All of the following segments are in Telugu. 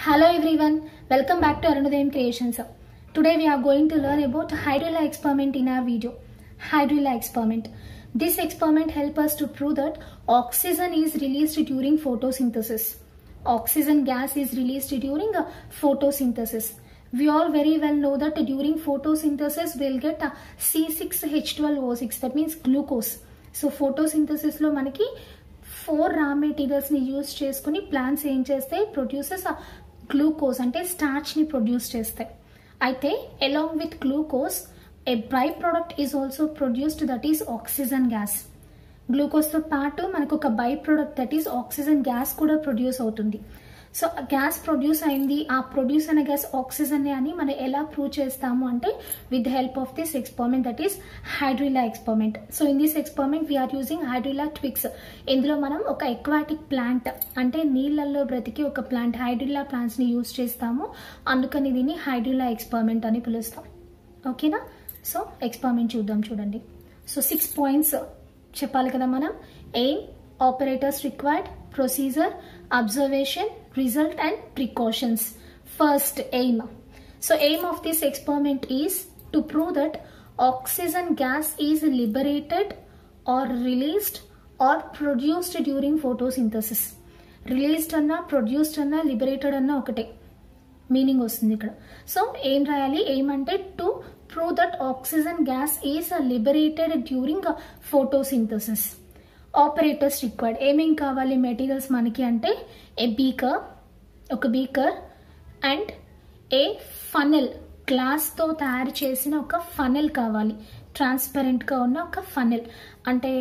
Hello everyone, welcome back to Arunodayam Creations. Today we are going to learn about hydrilla experiment in our video. Hydrilla experiment. This experiment help us to prove that oxygen is released during photosynthesis. Oxygen gas is released during uh, photosynthesis. We all very well know that during photosynthesis we'll get uh, C6H12O6 that means glucose. So ఫోటోసింథసిస్లో మనకి ఫోర్ రా మెటీరియల్స్ని యూజ్ చేసుకుని ప్లాంట్స్ ఏం చేస్తాయి ప్రొడ్యూసెస్ గ్లూకోజ్ అంటే స్టార్చ్ని ప్రొడ్యూస్ చేస్తాయి అయితే along with glucose a by product is also produced that is oxygen gas గ్లూకోజ్తో పాటు మనకు ఒక by product that is oxygen gas కూడా ప్రొడ్యూస్ అవుతుంది సో గ్యాస్ ప్రొడ్యూస్ అయింది ఆ ప్రొడ్యూస్ అయిన గ్యాస్ ఆక్సిజన్ అని మనం ఎలా ప్రూవ్ చేస్తాము అంటే with help of this experiment that is hydrilla experiment so in this experiment we are using hydrilla twigs ఇందులో మనం ఒక ఎక్వాటిక్ ప్లాంట్ అంటే నీళ్ళల్లో బ్రతికి ఒక ప్లాంట్ హైడ్రిలా ప్లాంట్స్ ని యూజ్ చేస్తాము అందుకని దీన్ని హైడ్రిలా ఎక్స్పెరిమెంట్ అని పిలుస్తాం ఓకేనా సో ఎక్స్పెరిమెంట్ చూద్దాం చూడండి సో సిక్స్ పాయింట్స్ చెప్పాలి కదా మనం aim apparatus required procedure observation result and precautions first aim so aim of this experiment is to prove that oxygen gas is liberated or released or produced during photosynthesis released అన్నా ప్రొడ్యూస్డ్ అన్నా లిబరేటెడ్ అన్నా ఒకటే మీనింగ్ వస్తుంది ఇక్కడ సో ఏం రాయాలి ఏమంటే to prove that oxygen gas is liberated during photosynthesis apparatus required ఏమేం కావాలి మెటీరియల్స్ మనకి అంటే ఏ బీకర్ ఒక బీకర్ అండ్ ఏ ఫనెల్ గ్లాస్తో తయారు చేసిన ఒక ఫనెల్ కావాలి ట్రాన్స్పరెంట్గా ఉన్న ఒక ఫనెల్ అంటే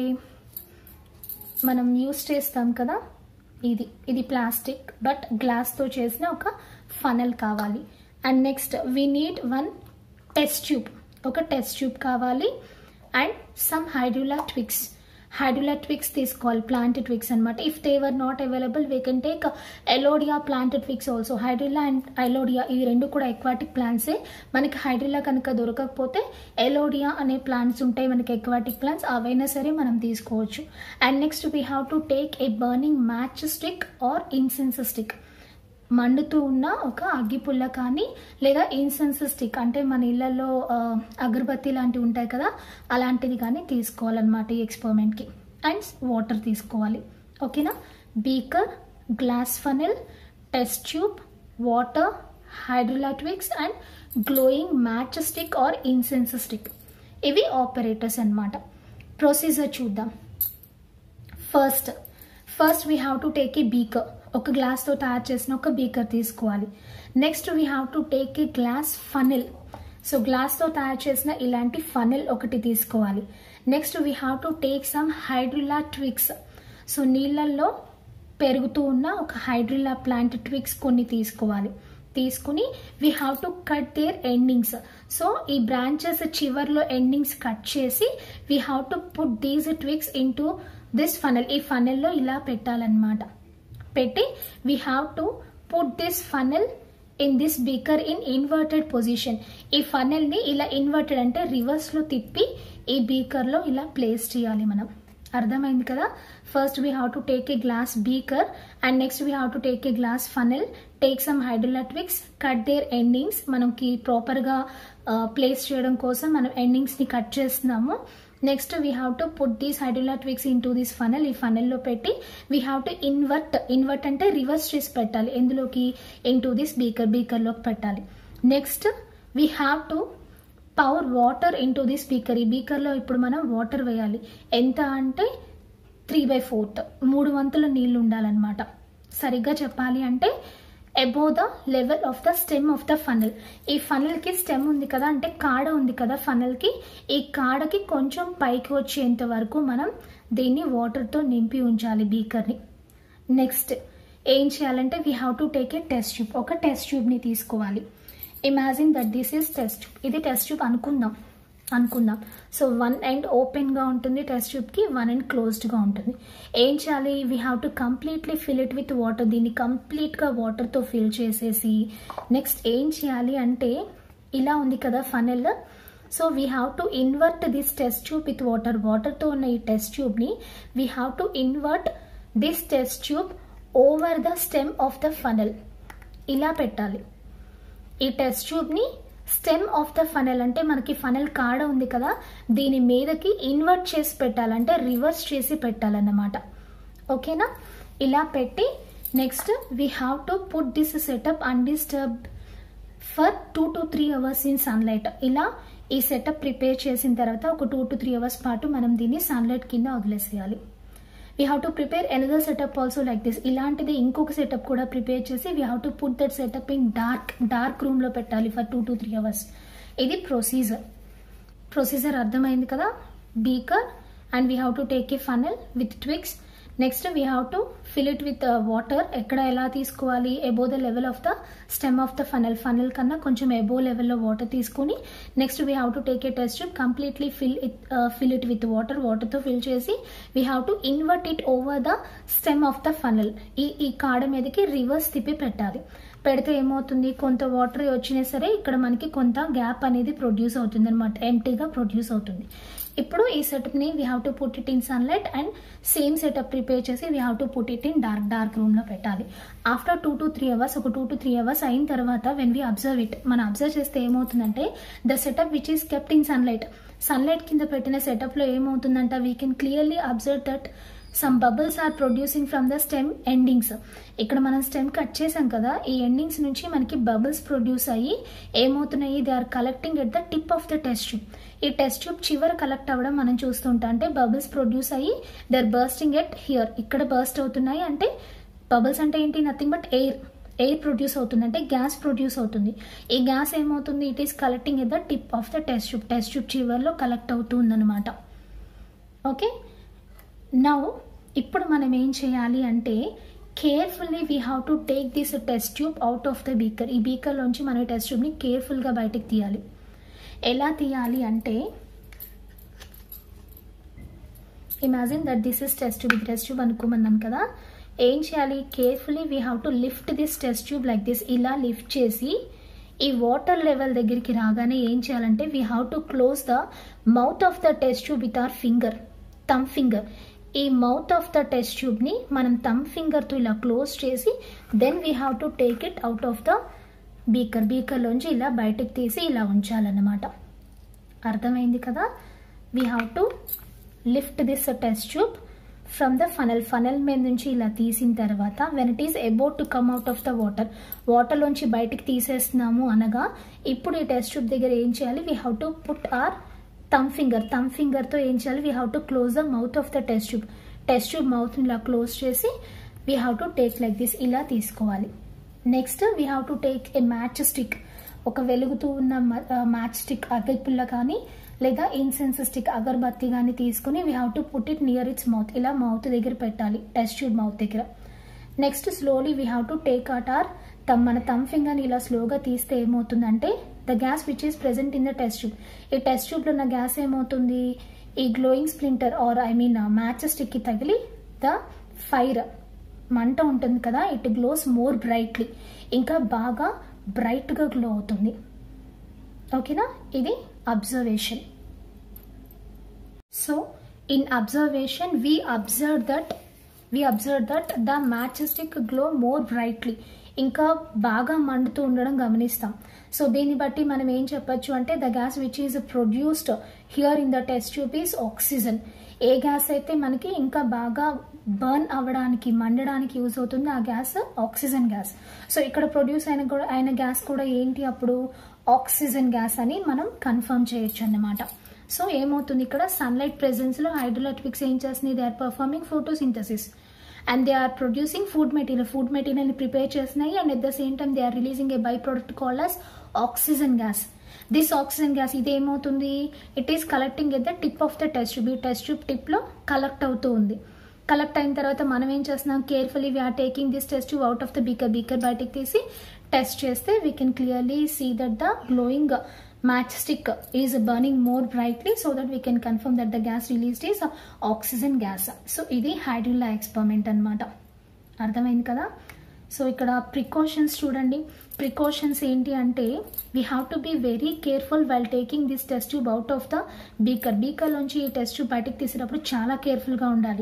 మనం యూస్ చేస్తాం కదా ఇది ఇది ప్లాస్టిక్ బట్ గ్లాస్తో చేసిన ఒక ఫనల్ కావాలి and next we need one test tube ఒక టెస్ట్ ట్యూబ్ కావాలి and some hydrilla twigs hydrilla twigs తీసుకోవాలి ప్లాంట్ ట్విక్స్ అనమాట if they were not available we can take elodea plant twigs also hydrilla and elodea ఇవి రెండు కూడా ఎక్వాటిక్ ప్లాంట్సే మనకి హైడ్రిలా కనుక దొరకకపోతే ఎలోడియా అనే ప్లాంట్స్ ఉంటాయి మనకి ఎక్వాటిక్ ప్లాంట్స్ అవైనా సరే మనం తీసుకోవచ్చు and next we have to take a burning match stick or incense stick మండుతూ ఉన్న ఒక అగ్గిపుల్ల కానీ లేదా ఇన్సెన్స్ స్టిక్ అంటే మన ఇళ్లలో అగరబత్తి లాంటివి ఉంటాయి కదా అలాంటిది కానీ తీసుకోవాలన్నమాట ఈ ఎక్స్పెరిమెంట్కి అండ్ వాటర్ తీసుకోవాలి ఓకేనా beaker glass funnel test tube water hydrilla twigs and glowing match stick or incense stick ఇవి ఆపరేటర్స్ అనమాట ప్రొసీజర్ చూద్దాం first first we have to take a beaker ఒక గ్లాస్తో తయారు చేసిన ఒక బీకర్ తీసుకోవాలి next we have to take a glass funnel so గ్లాస్తో తయారు చేసిన ఇలాంటి ఫనిల్ ఒకటి తీసుకోవాలి next we have to take some hydrilla twigs so నీళ్ళల్లో పెరుగుతూ ఉన్న ఒక హైడ్రిలా ప్లాంట్ ట్విక్స్ కొన్ని తీసుకోవాలి తీసుకుని we have to cut their endings so ఈ బ్రాంచెస్ చివర్లో ఎండింగ్స్ కట్ చేసి we have to put these twigs into this funnel ఈ ఫనల్లో ఇలా పెట్టాలన్నమాట పెట్టి we have to put this funnel in this beaker in inverted position ఈ ఫనల్ని ఇలా ఇన్వర్టెడ్ అంటే రివర్స్లో తిప్పి ఈ బీకర్లో ఇలా ప్లేస్ చేయాలి మనం అర్థమైంది కదా first we have to take a glass beaker and next we have to take a glass funnel take some hydrilla twigs cut their endings మనకి ప్రాపర్గా ప్లేస్ చేయడం కోసం మనం ఎండింగ్స్ని కట్ చేస్తున్నాము next we have to put these hydrilla twigs into this funnel ఈ ఫనల్లో పెట్టి we have to invert invert అంటే రివర్స్ చేసి పెట్టాలి ఎందులోకి ఇన్ టు దిస్ బీకర్ బీకర్లోకి పెట్టాలి next we have to pour water into this beaker ఈ బీకర్లో ఇప్పుడు మనం వాటర్ వేయాలి ఎంత అంటే త్రీ బై ఫోర్త్ మూడు వంతుల నీళ్ళు ఉండాలన్నమాట సరిగ్గా చెప్పాలి అంటే above the level of the stem of the funnel ఈ ఫనల్కి స్టెమ్ ఉంది కదా అంటే కాడ ఉంది కదా ఫనల్కి ఈ కాడకి కొంచెం పైకి వచ్చేంత వరకు మనం దీన్ని వాటర్తో నింపి ఉంచాలి బీకర్ని నెక్స్ట్ ఏం చేయాలంటే we have to take a test tube ఒక టెస్ట్ ట్యూబ్ని తీసుకోవాలి imagine that this is test tube ఇది టెస్ట్ ట్యూబ్ అనుకుందాం అనుకుందాం సో వన్ ఎండ్ ఓపెన్గా ఉంటుంది టెస్ట్ ట్యూబ్కి వన్ ఎండ్ క్లోజ్డ్గా ఉంటుంది ఏం చేయాలి we have to completely fill it with water దీన్ని కంప్లీట్గా వాటర్తో ఫిల్ చేసేసి నెక్స్ట్ ఏం చేయాలి అంటే ఇలా ఉంది కదా funnel so we have to invert this test tube with water వాటర్తో ఉన్న ఈ టెస్ట్ ట్యూబ్ని we have to invert this test tube over the stem of the funnel ఇలా పెట్టాలి ఈ టెస్ట్ ట్యూబ్ని స్టెమ్ ఆఫ్ ద ఫనెల్ అంటే మనకి ఫనెల్ కాడ ఉంది కదా దీని మీదకి ఇన్వర్ట్ చేసి పెట్టాలంటే రివర్స్ చేసి పెట్టాలన్నమాట ఓకేనా ఇలా పెట్టి next we have to put this setup undisturbed for two to three hours in sunlight ఇలా ఈ సెటప్ ప్రిపేర్ చేసిన తర్వాత ఒక టూ టు త్రీ అవర్స్ పాటు మనం దీన్ని సన్లైట్ కింద వదిలేసేయాలి we have to prepare another setup also like this ఇలాంటిది ఇంకొక సెటప్ కూడా ప్రిపేర్ చేసి we have to put that setup in dark dark రూమ్లో పెట్టాలి for two to three hours ఇది ప్రొసీజర్ ప్రొసీజర్ అర్థమైంది కదా beaker and we have to take a funnel with twigs next we have to fill it with water ఎక్కడ ఎలా తీసుకోవాలి above the level of the stem of the funnel funnel కన్నా కొంచెం ఎబో లెవెల్లో వాటర్ తీసుకొని next we have to take a test completely fill it fill it with water వాటర్తో ఫిల్ చేసి we have to invert it over the stem of the funnel ఈ ఈ కాడ మీదకి రివర్స్ తిప్పి పెట్టాలి పెడితే ఏమవుతుంది కొంత వాటర్ వచ్చినా సరే ఇక్కడ మనకి కొంత గ్యాప్ అనేది ప్రొడ్యూస్ అవుతుంది అనమాట ఎంటీగా ప్రొడ్యూస్ అవుతుంది ఇప్పుడు ఈ సెటప్ని we have to put it in sunlight and same setup prepare చేసి we have to put it in dark dark రూమ్లో పెట్టాలి after two to three hours ఒక టూ టు త్రీ అవర్స్ అయిన తర్వాత వెన్ వీ అబ్జర్వ్ ఇట్ మనం అబ్జర్వ్ చేస్తే ఏమవుతుందంటే the setup which is kept in sunlight sunlight కింద పెట్టిన సెటప్లో ఏమవుతుందంట we can clearly observe that some bubbles are producing from the stem endings ఇక్కడ మనం స్టెమ్ కట్ చేసాం కదా ఈ ఎండింగ్స్ నుంచి మనకి బబుల్స్ ప్రొడ్యూస్ అయ్యి ఏమవుతున్నాయి they are collecting at the tip of the test tube ఈ టెస్ట్ ట్యూబ్ చివర కలెక్ట్ అవ్వడం మనం చూస్తుంటాం అంటే బబుల్స్ ప్రొడ్యూస్ అయ్యి they are bursting at here ఇక్కడ బర్స్ట్ అవుతున్నాయి అంటే బబుల్స్ అంటే ఏంటి nothing but air air produce అవుతుంది అంటే గ్యాస్ ప్రొడ్యూస్ అవుతుంది ఈ గ్యాస్ ఏమవుతుంది it is collecting at the tip of the test tube test tube చివర్లో కలెక్ట్ అవుతుంది అనమాట ఓకే నౌ ఇప్పుడు మనం ఏం చేయాలి అంటే carefully we have to take this test tube out of the beaker ఈ బీకర్లోంచి మన టెస్ట్ ట్యూబ్ని కేర్ఫుల్గా బయటకు తీయాలి ఎలా తీయాలి అంటే imagine that this is test tube test tube అనుకోమన్నాం కదా ఏం చేయాలి carefully we have to lift this test tube like this ఇలా లిఫ్ట్ చేసి ఈ వాటర్ లెవెల్ దగ్గరికి రాగానే ఏం చేయాలంటే we have to close the mouth of the test tube with our finger thumb finger ఈ మౌత్ ఆఫ్ ద టెస్ట్ ట్యూబ్ని మనం థమ్ ఫింగర్తో ఇలా క్లోజ్ చేసి then we have to take it out of the beaker బీకర్లోంచి ఇలా బయటకు తీసి ఇలా ఉంచాలన్నమాట అర్థమైంది కదా we have to lift this test tube from the funnel funnel మీద నుంచి ఇలా తీసిన తర్వాత when it is about to come out of the water వాటర్లోంచి బయటికి తీసేస్తున్నాము అనగా ఇప్పుడు ఈ టెస్ట్ ట్యూబ్ దగ్గర ఏం చేయాలి we have to put our thumb finger thumb ఫింగర్తో ఏం చేయాలి we have to close the mouth of the test tube test tube మౌత్ని ఇలా క్లోజ్ చేసి we have to take like this ఇలా తీసుకోవాలి next we have to take a match stick ఒక వెలుగుతూ ఉన్న మ్యాచ్ స్టిక్ అగ్గిపుల్ల కానీ లేదా ఇన్సెన్స్ స్టిక్ అగర్బత్తి కానీ తీసుకుని we have to put it near its mouth ఇలా మౌత్ దగ్గర పెట్టాలి టెస్ట్ ట్యూబ్ మౌత్ దగ్గర next slowly we have to take out our thumb మన థమ్ ఫింగర్ని ఇలా స్లోగా తీస్తే ఏమవుతుందంటే the gas which is present in the test tube ఈ టెస్ట్ ట్యూబ్లో ఉన్న గ్యాస్ ఏమవుతుంది ఈ glowing splinter or I mean match స్టిక్కి తగిలి ద ఫైర్ మంట ఉంటుంది కదా ఇట్ గ్లోస్ మోర్ బ్రైట్లీ ఇంకా బాగా బ్రైట్గా గ్లో అవుతుంది ఓకేనా ఇది observation so in observation we observe that we observe that the match stick glow more brightly ఇంకా బాగా మండుతూ ఉండడం గమనిస్తాం సో దీన్ని బట్టి మనం ఏం చెప్పొచ్చు అంటే the gas which is produced here in the test tube is oxygen ఏ గ్యాస్ అయితే మనకి ఇంకా బాగా బర్న్ అవ్వడానికి మండడానికి యూజ్ అవుతుంది ఆ గ్యాస్ ఆక్సిజన్ గ్యాస్ సో ఇక్కడ ప్రొడ్యూస్ అయిన కూడా అయిన గ్యాస్ కూడా ఏంటి అప్పుడు ఆక్సిజన్ గ్యాస్ అని మనం కన్ఫర్మ్ చేయొచ్చు అన్నమాట సో ఏమవుతుంది ఇక్కడ సన్లైట్ ప్రెజెన్స్లో హైడ్రోలెట్రిక్స్ ఏం చేస్తుంది they are performing photosynthesis and they are producing food material food మెటీరియల్ని ప్రిపేర్ చేస్తున్నాయి and at the same time they are releasing a byproduct called as oxygen gas this oxygen gas ఇది ఏమవుతుంది it is collecting at the tip of the test tube ఈ టెస్ట్ ట్యూబ్ టిప్లో కలెక్ట్ అవుతూ ఉంది కలెక్ట్ అయిన తర్వాత మనం ఏం చేస్తున్నాం carefully we are taking this test tube out of the beaker beaker బయటకు తీసి టెస్ట్ చేస్తే we can clearly see that the glowing match stick is burning more brightly so that we can confirm that the gas released is oxygen gas so ఇది హైడ్రిల్లా ఎక్స్పెరిమెంట్ అనమాట అర్థమైంది కదా సో ఇక్కడ ప్రికాషన్స్ చూడండి ప్రికాషన్స్ ఏంటి అంటే we have to be very careful while taking this test tube out of the beaker beaker నుంచి ఈ టెస్ట్ ట్యూబ్ బయటకు తీసేటప్పుడు చాలా కేర్ఫుల్గా ఉండాలి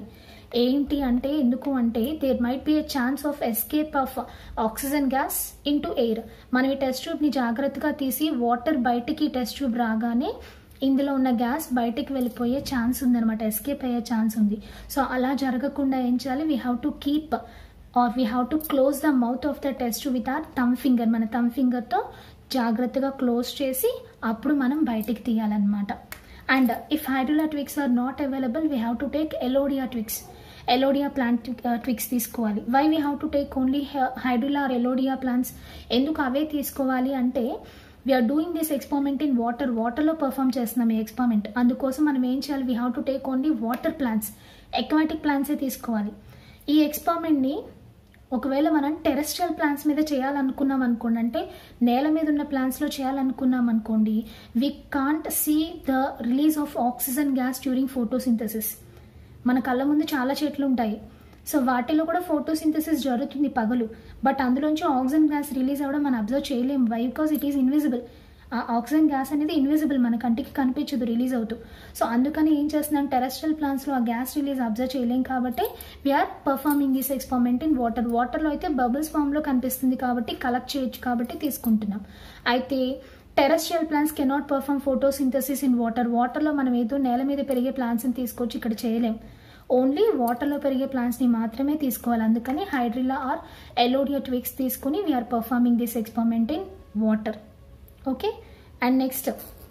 ఏంటి అంటే ఎందుకు అంటే there might be a chance of escape of oxygen gas into air మనం ఈ టెస్ట్ ట్యూబ్ని జాగ్రత్తగా తీసి వాటర్ బయటికి టెస్ట్ ట్యూబ్ రాగానే ఇందులో ఉన్న గ్యాస్ బయటికి వెళ్ళిపోయే ఛాన్స్ ఉందన్నమాట ఎస్కేప్ అయ్యే ఛాన్స్ ఉంది సో అలా జరగకుండా ఏం చేయాలి we have to keep or we have to close the mouth of the test with our thumb finger మన థమ్ ఫింగర్తో జాగ్రత్తగా క్లోజ్ చేసి అప్పుడు మనం బయటికి తీయాలన్నమాట and if hydrilla twigs are not available we have to take elodea twigs elodea plant twigs తీసుకోవాలి why we have to take only hydrilla or elodea plants ఎందుకు అవే తీసుకోవాలి అంటే we are doing this experiment in water వాటర్లో పర్ఫామ్ చేస్తున్నాం ఈ ఎక్స్పెరిమెంట్ అందుకోసం మనం ఏం చేయాలి we have to take only water plants aquatic ప్లాంట్సే తీసుకోవాలి ఈ ఎక్స్పెరిమెంట్ని ఒకవేళ మనం టెరెస్ట్రియల్ ప్లాంట్స్ మీద చేయాలనుకున్నాం అనుకోండి అంటే నేల మీద ఉన్న ప్లాంట్స్లో చేయాలనుకున్నాం అనుకోండి we can't see the release of oxygen gas during photosynthesis మన కళ్ళ ముందు చాలా చెట్లు ఉంటాయి సో వాటిలో కూడా ఫోటోసింథసిస్ జరుగుతుంది పగలు బట్ అందులోంచి ఆక్సిజన్ గ్యాస్ రిలీజ్ అవ్వడం మనం అబ్జర్వ్ చేయలేము why because it is invisible ఆ ఆక్సిజన్ గ్యాస్ అనేది ఇన్విజిబుల్ మన కంటికి కనిపించదు రిలీజ్ అవుతూ సో అందుకని ఏం చేస్తున్నాం టెరెస్ట్రియల్ ప్లాంట్స్లో ఆ గ్యాస్ రిలీజ్ అబ్జర్వ్ చేయలేం కాబట్టి we are performing this experiment in water వాటర్లో అయితే బబుల్స్ ఫామ్లో కనిపిస్తుంది కాబట్టి కలెక్ట్ చేయొచ్చు కాబట్టి తీసుకుంటున్నాం అయితే terrestrial plants cannot perform photosynthesis in water వాటర్లో మనం ఏదో నేల మీద పెరిగే ప్లాంట్స్ని తీసుకొచ్చి ఇక్కడ చేయలేం ఓన్లీ వాటర్లో పెరిగే ప్లాంట్స్ని మాత్రమే తీసుకోవాలి అందుకని హైడ్రిలా ఆర్ ఎలోడియా ట్విక్స్ తీసుకుని we are performing this experiment in water okay and next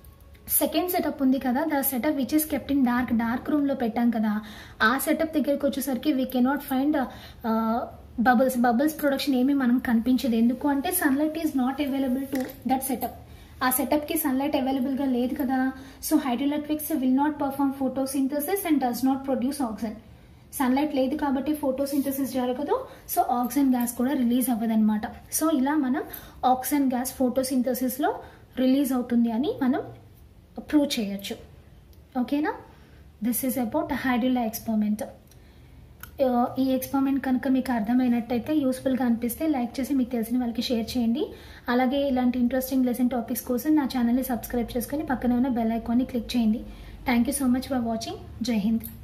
second setup ఉంది కదా the setup which is kept in dark dark రూమ్లో పెట్టాం కదా ఆ సెటప్ దగ్గరికి వచ్చేసరికి we cannot find bubbles bubbles production ఏమీ మనం కనిపించదు ఎందుకు అంటే sunlight is not available to that setup ఆ సెటప్కి సన్లైట్ అవైలబుల్గా లేదు కదా so hydrilla twigs will not perform photosynthesis and does not produce oxygen sunlight లేదు కాబట్టి ఫోటోసింథసిస్ జరగదు సో ఆక్సిజన్ గ్యాస్ కూడా రిలీజ్ అవ్వదన్నమాట సో ఇలా మనం ఆక్సిజన్ గ్యాస్ ఫోటోసింథసిస్లో రిలీజ్ అవుతుంది అని మనం ప్రూవ్ చేయొచ్చు ఓకేనా this is about hydrilla experiment ఈ ఎక్స్పెరిమెంట్ కనుక మీకు అర్థమైనట్టయితే యూస్ఫుల్గా అనిపిస్తే లైక్ చేసి మీకు తెలిసిన వాళ్ళకి షేర్ చేయండి అలాగే ఇలాంటి ఇంట్రెస్టింగ్ లెసన్ టాపిక్స్ కోసం నా ఛానల్ని సబ్స్క్రైబ్ చేసుకొని పక్కనే ఉన్న బెల్ ఐకాన్ని క్లిక్ చేయండి thank you so much for watching జై హింద్